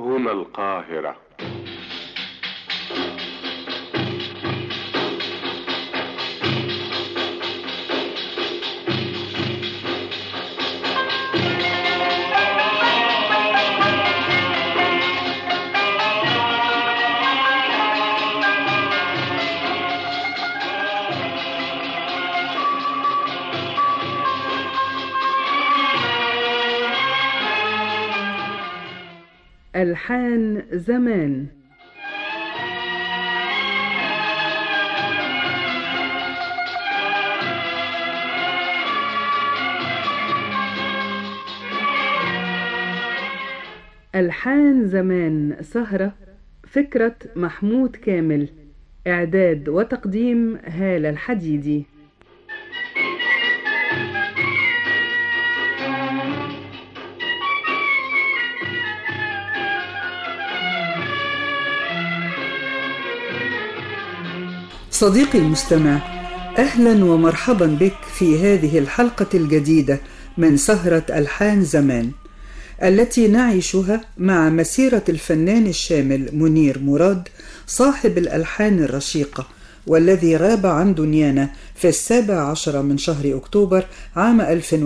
هنا القاهرة ألحان زمان ألحان زمان سهرة فكرة محمود كامل إعداد وتقديم هالة الحديدي صديقي المستمع اهلا ومرحبا بك في هذه الحلقه الجديده من سهره الحان زمان التي نعيشها مع مسيره الفنان الشامل منير مراد صاحب الالحان الرشيقه والذي غاب عن دنيانا في السابع عشر من شهر اكتوبر عام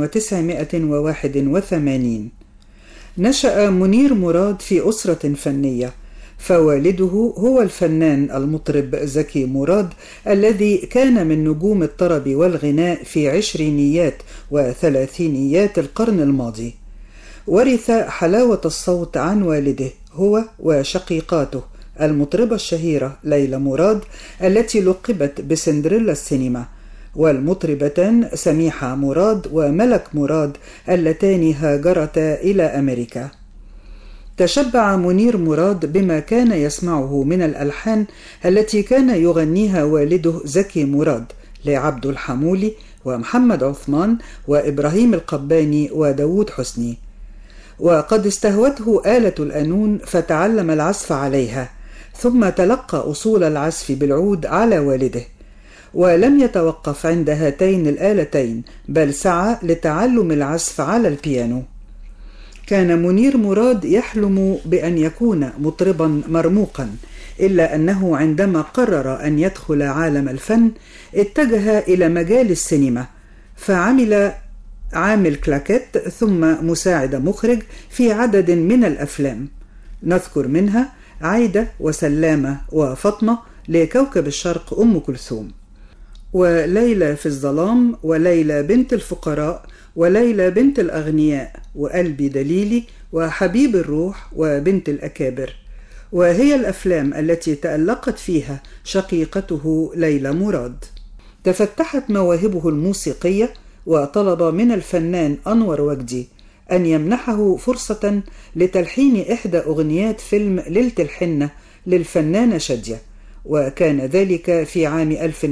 1981 نشا منير مراد في اسره فنيه فوالده هو الفنان المطرب زكي مراد الذي كان من نجوم الطرب والغناء في عشرينيات وثلاثينيات القرن الماضي ورث حلاوة الصوت عن والده هو وشقيقاته المطربة الشهيرة ليلى مراد التي لقبت بسندريلا السينما والمطربتان سميحة مراد وملك مراد اللتان هاجرتا إلى أمريكا تشبع منير مراد بما كان يسمعه من الألحان التي كان يغنيها والده زكي مراد لعبد الحمولي ومحمد عثمان وإبراهيم القباني وداود حسني وقد استهوته آلة القانون فتعلم العزف عليها ثم تلقى أصول العزف بالعود على والده ولم يتوقف عند هاتين الآلتين بل سعى لتعلم العزف على البيانو كان منير مراد يحلم بان يكون مطربا مرموقا الا انه عندما قرر ان يدخل عالم الفن اتجه الى مجال السينما فعمل عامل كلاكيت ثم مساعد مخرج في عدد من الافلام نذكر منها عايده وسلامه وفاطمه لكوكب الشرق ام كلثوم وليلى في الظلام وليلى بنت الفقراء وليلى بنت الأغنياء وقلبي دليلي وحبيب الروح وبنت الأكابر وهي الأفلام التي تألقت فيها شقيقته ليلى مراد تفتحت مواهبه الموسيقية وطلب من الفنان أنور وجدي أن يمنحه فرصة لتلحين إحدى أغنيات فيلم ليلة الحنة للفنانة شادية وكان ذلك في عام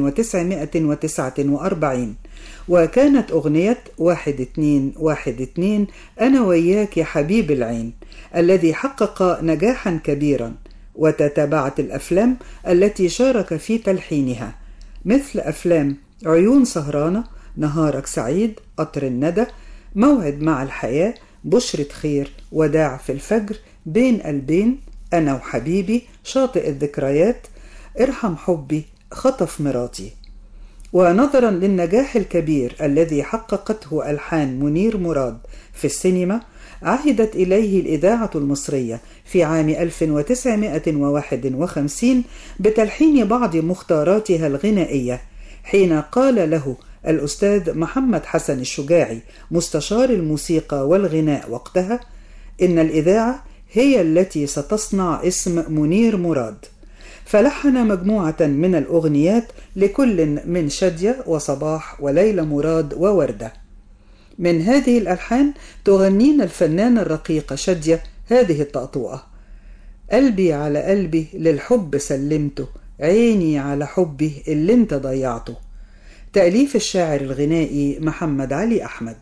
1949 وكانت أغنية واحد اتنين واحد اتنين أنا وياك يا حبيب العين الذي حقق نجاحا كبيرا وتتابعت الأفلام التي شارك في تلحينها مثل أفلام عيون سهرانة نهارك سعيد قطر الندى موعد مع الحياة بشرة خير وداع في الفجر بين قلبين أنا وحبيبي شاطئ الذكريات ارحم حبي خطف مراتي ونظرا للنجاح الكبير الذي حققته ألحان منير مراد في السينما عهدت إليه الإذاعة المصرية في عام 1951 بتلحين بعض مختاراتها الغنائية حين قال له الأستاذ محمد حسن الشجاعي مستشار الموسيقى والغناء وقتها إن الإذاعة هي التي ستصنع اسم منير مراد فلحن مجموعة من الأغنيات لكل من شادية وصباح وليلى مراد ووردة من هذه الألحان تغنينا الفنانة الرقيقة شادية هذه الطأطوأة قلبي على قلبي للحب سلمته عيني على حبي اللي انت ضيعته تأليف الشاعر الغنائي محمد علي أحمد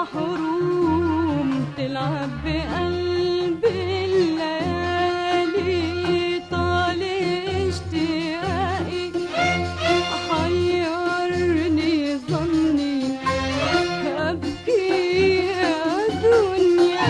محروم تلعب بقلبي الليالي طال اشتياقي حيرني ظني أبكي يا دنيا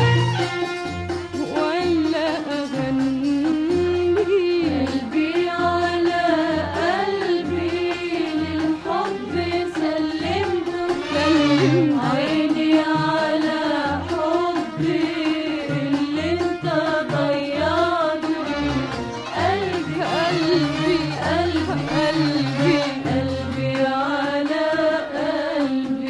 ولا أغني قلبي على قلبي للحب سلمته سلم عيني على حبي اللي انت ضيعته قلبي قلبي قلبي قلبي قلبي على قلبي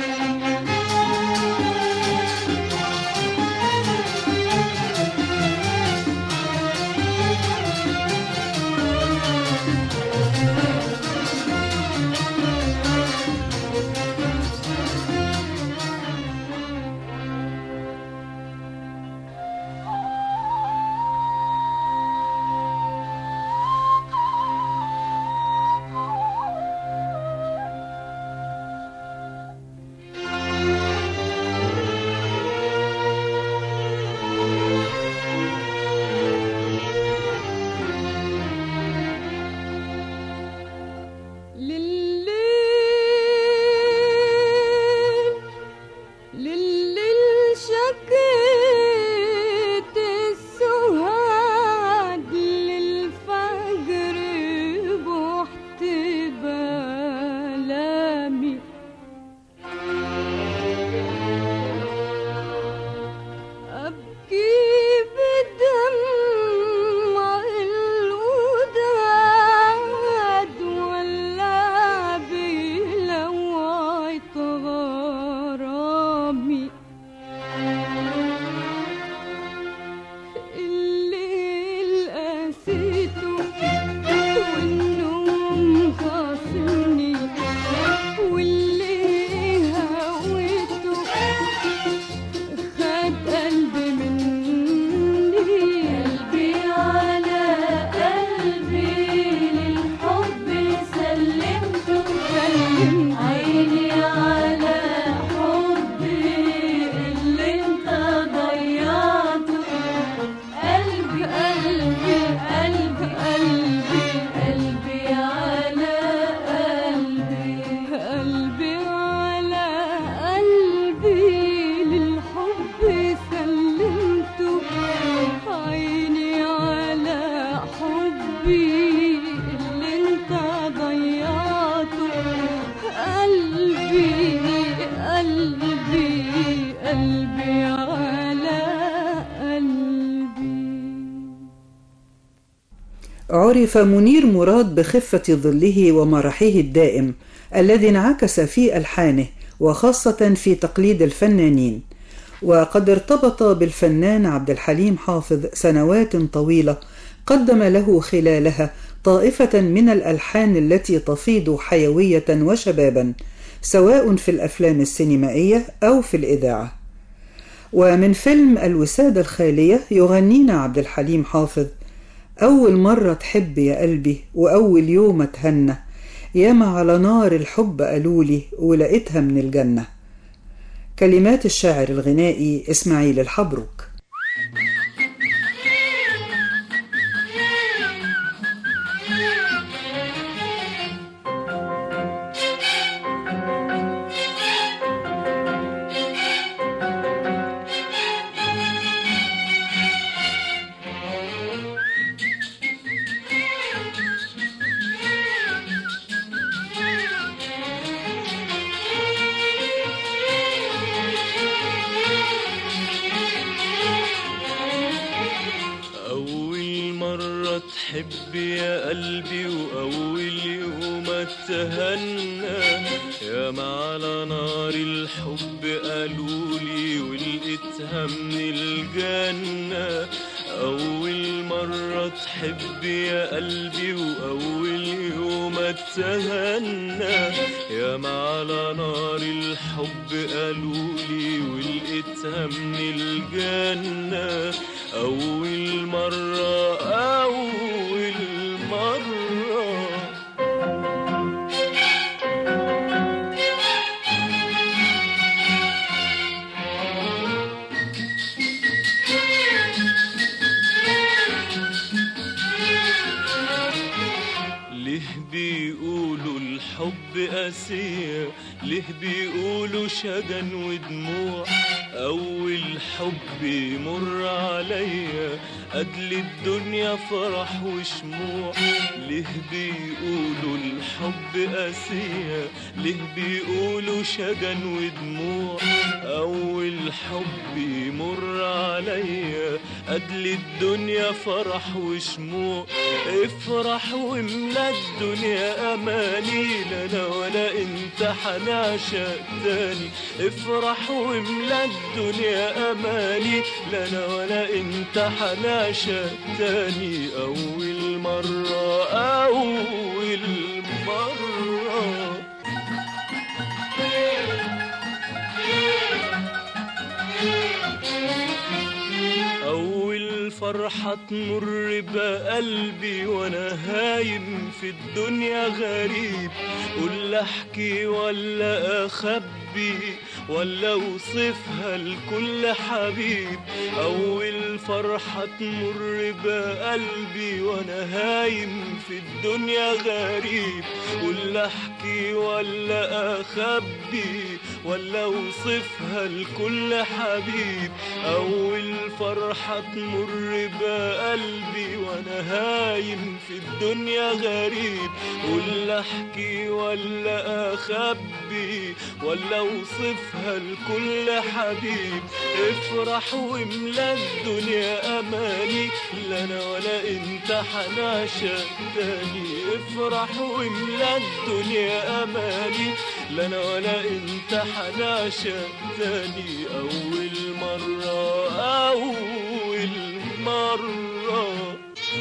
لليل لليل شكيت السهاد للفجر بحت بلامي أبكي بدمع الوداد ولا بلوعة غرامي الليل قاسيته والنوم خاصمني واللي هويته خد قلبي مني قلبي على قلبي للحب سلمته سلم عيني على حبي اللي انت ضيعته قلبي قلبي قلبي قلبي قلبي على قلبي قلبي على قلبي للحب سلمته عيني على حبي اللي انت ضيعته قلبي قلبي قلبي على قلبي عرف منير مراد بخفة ظله ومرحه الدائم الذي انعكس في ألحانه وخاصة في تقليد الفنانين وقد ارتبط بالفنان عبد الحليم حافظ سنوات طويلة قدم له خلالها طائفة من الألحان التي تفيض حيوية وشبابا سواء في الأفلام السينمائية أو في الإذاعة ومن فيلم الوسادة الخالية يغنينا عبد الحليم حافظ أول مرة تحب يا قلبي وأول يوم أتهنى ياما على نار الحب قالولي ولقيتها من الجنة كلمات الشاعر الغنائي إسماعيل الحبروك أول مرة تحب يا قلبي وأول يوم اتهنى يا ما على نار الحب قالولي ولقيتها من الجنة أول مرة تحب يا قلبي وأول يوم اتهنى يا ما على نار الحب قالولي ولقيتها من الجنة أول مرة أول مرة الحب قاسية ليه بيقولوا شجن ودموع أول حب يمر عليا أجل الدنيا فرح وشموع ليه بيقولوا الحب قاسية ليه بيقولوا شجن ودموع أول حب يمر عليا أجل الدنيا فرح وشموع افرح واملا الدنيا أماني لا أنا ولا أنت حنعشق تاني افرح واملا الدنيا أماني لا أنا ولا أنت حنعشق تاني أول مرة أول مرة أول فرحة تمر بقلبي وأنا هايم في الدنيا غريب قول أحكي ولا أخبي ولا أوصفها لكل حبيب أول فرحة تمر بقلبي وأنا هايم في الدنيا غريب قول أحكي ولا أخبي ولا أوصفها لكل حبيب أول فرحة تمر بقلبي وأنا هايم في الدنيا غريب قول أحكي ولا أخبي ولا أوصفها لكل حبيب افرح واملا الدنيا أماني لا أنا ولا أنت حنعشق تاني افرح واملا الدنيا أماني لا أنا ولا أنت حنعشق تاني أول مرة أول مرة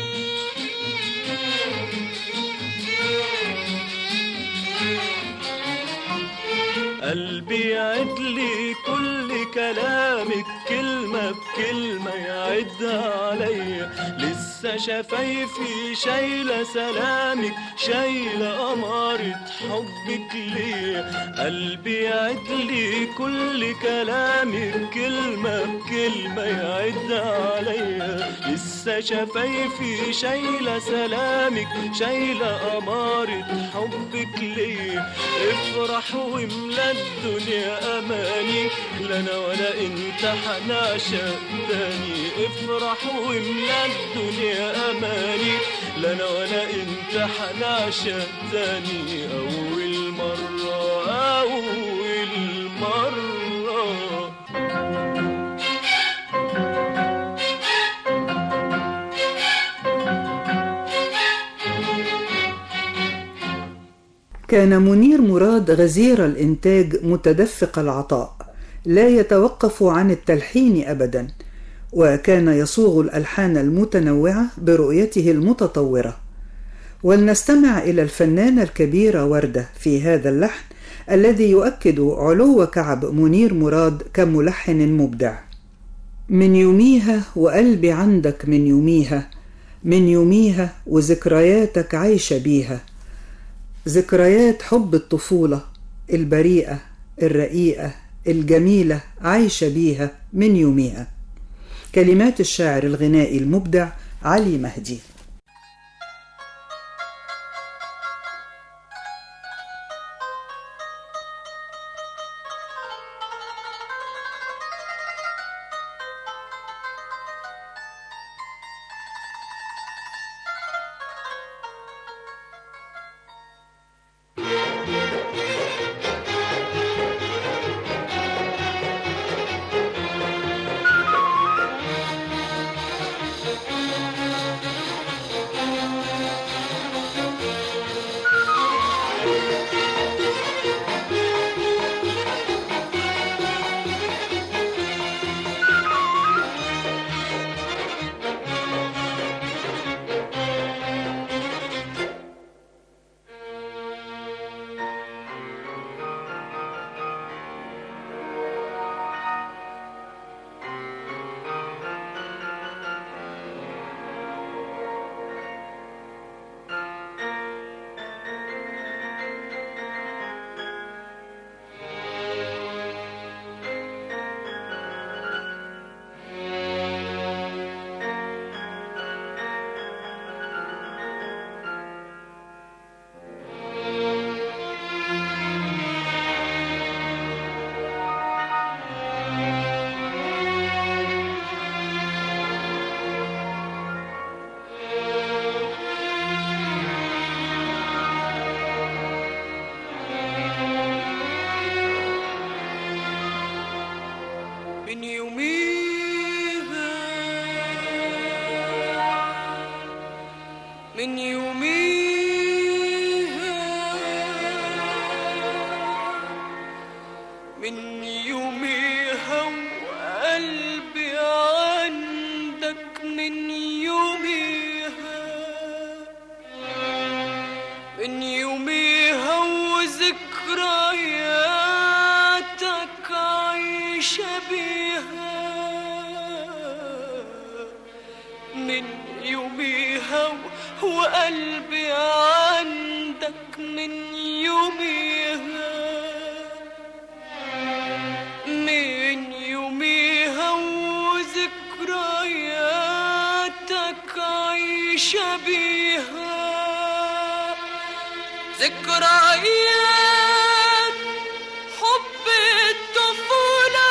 قلبي يعد لي كل كلامك كلمة بكلمة يعدها عليا لسه شفايفي شايلة سلامك شايلة أمارة حبك ليا قلبي يعد لي كل كلامك كلمة بكلمة يعدها عليا لسه شفايفي شايلة سلامك شايلة أمارة حبك ليا افرح واملا الدنيا أماني لا أنا ولا أنت حنعشق تاني افرح واملا الدنيا أماني لا أنا ولا أنت حنعشق تاني أول مرة أول مرة كان منير مراد غزير الإنتاج متدفق العطاء لا يتوقف عن التلحين أبدا وكان يصوغ الألحان المتنوعة برؤيته المتطورة ولنستمع إلى الفنانة الكبيرة وردة في هذا اللحن الذي يؤكد علو كعب منير مراد كملحن مبدع من يوميها وقلبي عندك من يوميها من يوميها وذكرياتك عايشة بيها ذكريات حب الطفولة البريئة الرقيقة الجميلة عايشة بيها من يوميها كلمات الشاعر الغنائي المبدع علي مهدي عايشة بيها من يوميها وقلبي عندك من يوميها من يوميها وذكرياتك عايشة بيها ذكريات حب الطفولة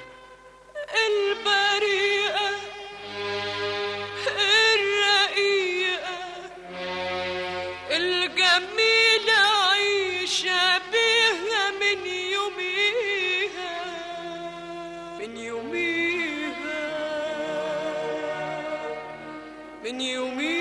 البريئة الرقيقة الجميلة عايشة بيها من يوميها من يوميها من يوميها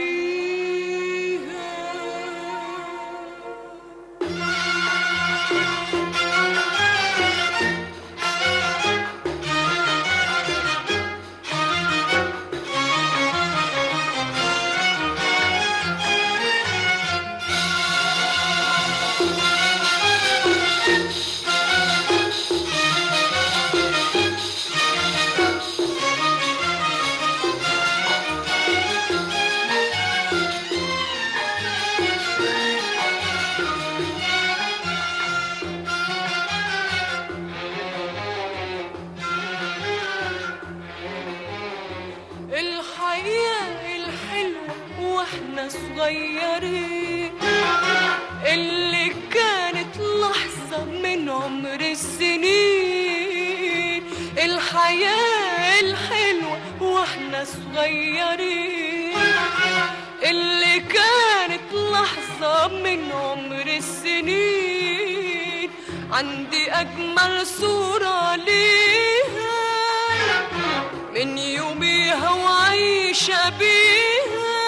الحياة الحلوة واحنا صغيرين اللي كانت لحظة من عمر السنين الحياة الحلوة واحنا صغيرين اللي كانت لحظة من عمر السنين عندي أجمل صورة ليها من يوميها وعايشة بيها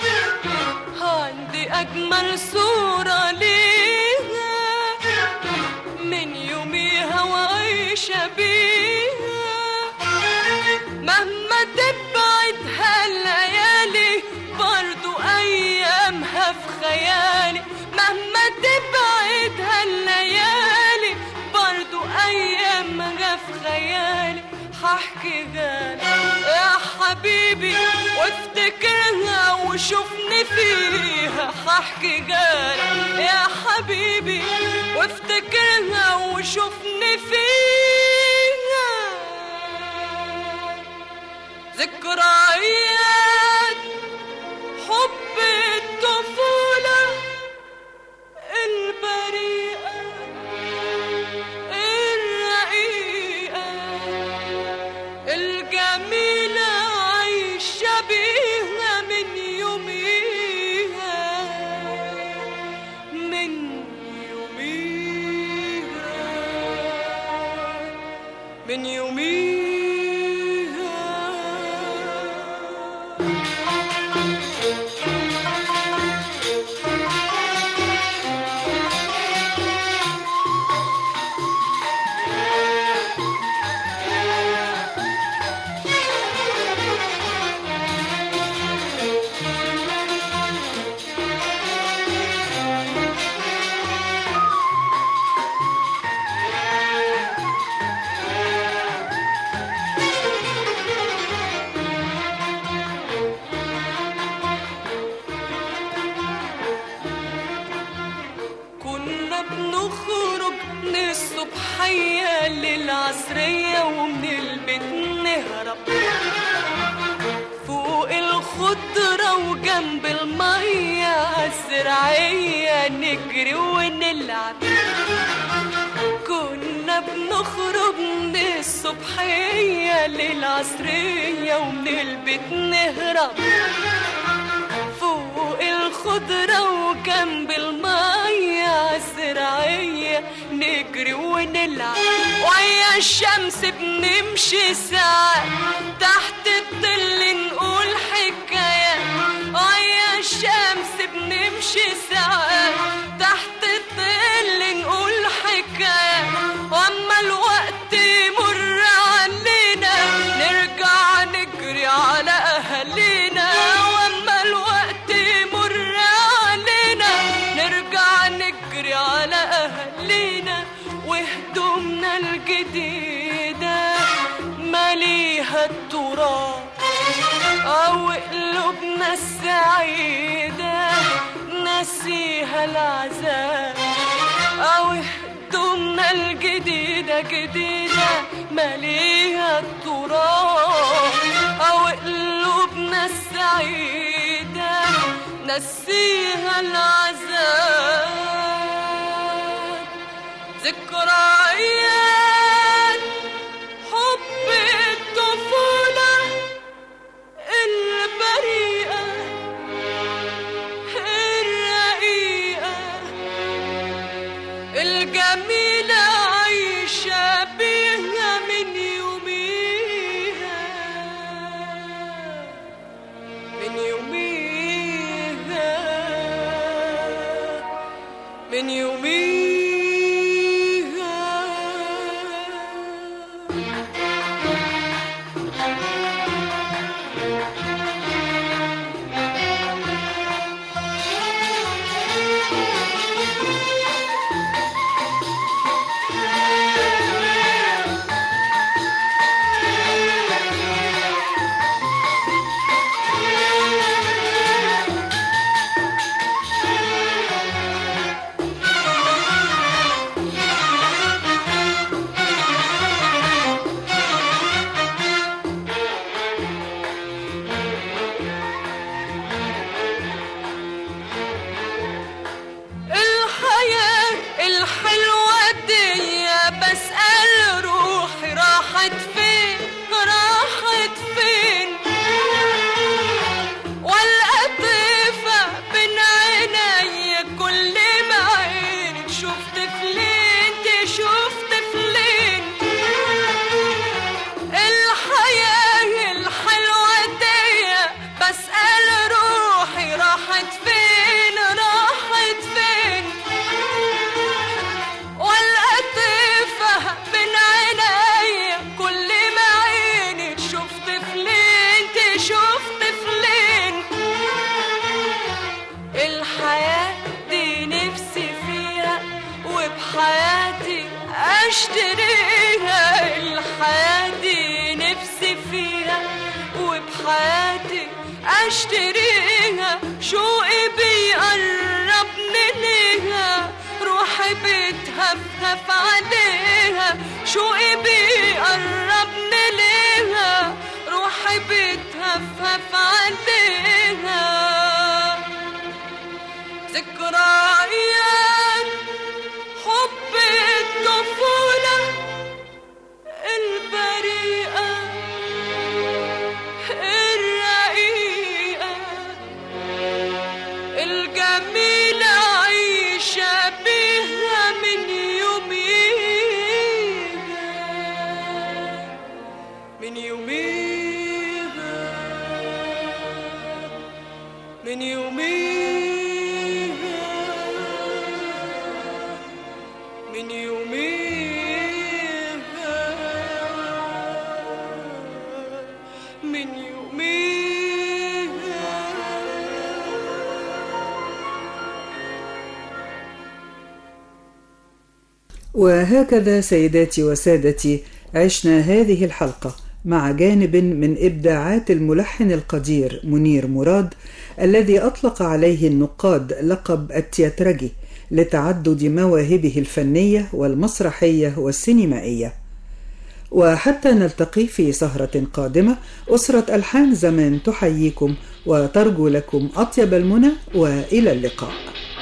عندي أجمل صورة ليها من يوميها وعايشة بيها مهما تبعدها الليالي برضو أيامها في خيالي مهما تبعدها الليالي برضو أيامها في خيالي هحكي غالي يا حبيبي وافتكرها وشوفني فيها هحكي غالي يا حبيبي وافتكرها وشوفني فيها ذكريات حب الطفولة البريئة الرقيقة الجميلة عايشة بيها من يوميها من يوميها من يوميها كنا بنخرج من الصبحية للعصرية ومن البيت نهرب فوق الخضرة وجنب المية عالزراعية نجري ونلعب كنا بنخرج من الصبحية للعصرية ومن البيت نهرب فوق الخضرة وجنب المية الزراعية نجري ونلعب ويا الشمس بنمشي ساعات تحت الظل نقول حكايات ويا الشمس بنمشي ساعات تحت الظل نقول حكايات واما الوقت يمر علينا نرجع نجري على اهالينا واما الوقت يمر علينا نرجع نجري على اهالينا وهدومنا الجديده ماليها التراب أو قلوبنا السعيدة نسيها العذاب أو هدومنا الجديدة جديدة ماليها التراب أو قلوبنا السعيدة نسيها العذاب ذكريات حب الطفولة البريئة الرقيقة الجميلة عايشة بيها من يوميها من يوميها من يوميها الحياة الحلوة دي بسأل روحي راحت فين راحت فين والقطيفة بين عيني كل ما عيني شفت فلين شفت فلين الحياة الحلوة دي بسأل روحي راحت فين راحت فين والقطيفة بين عيني كل ما عيني شفت فلين شفت فلين الحياة دي نفسي فيها وبحياتي اشتريها الحياة دي نفسي فيها وبحياتي اشتريها شوقي بيقربني ليها روحي بتهفهف عليها شوقي بيقربني ليها روحي بتهفهف عليها ذكريات حب الطفولة البريئة الرقيقة الجميلة عايشة بيها من يوميها من يوميها من يوميها من يوميها من يوميها وهكذا سيداتي وسادتي عشنا هذه الحلقة مع جانب من إبداعات الملحن القدير منير مراد الذي أطلق عليه النقاد لقب التياترجي لتعدد مواهبه الفنية والمسرحية والسينمائية وحتى نلتقي في سهرة قادمة أسرة ألحان زمان تحييكم وترجو لكم أطيب المنى وإلى اللقاء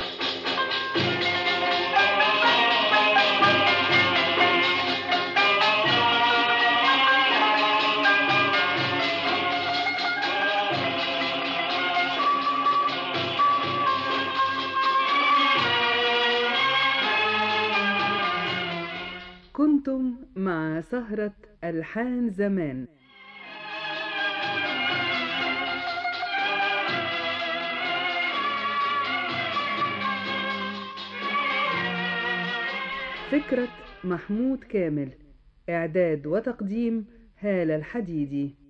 كنتم مع سهرة ألحان زمان فكرة محمود كامل إعداد وتقديم هالة الحديدي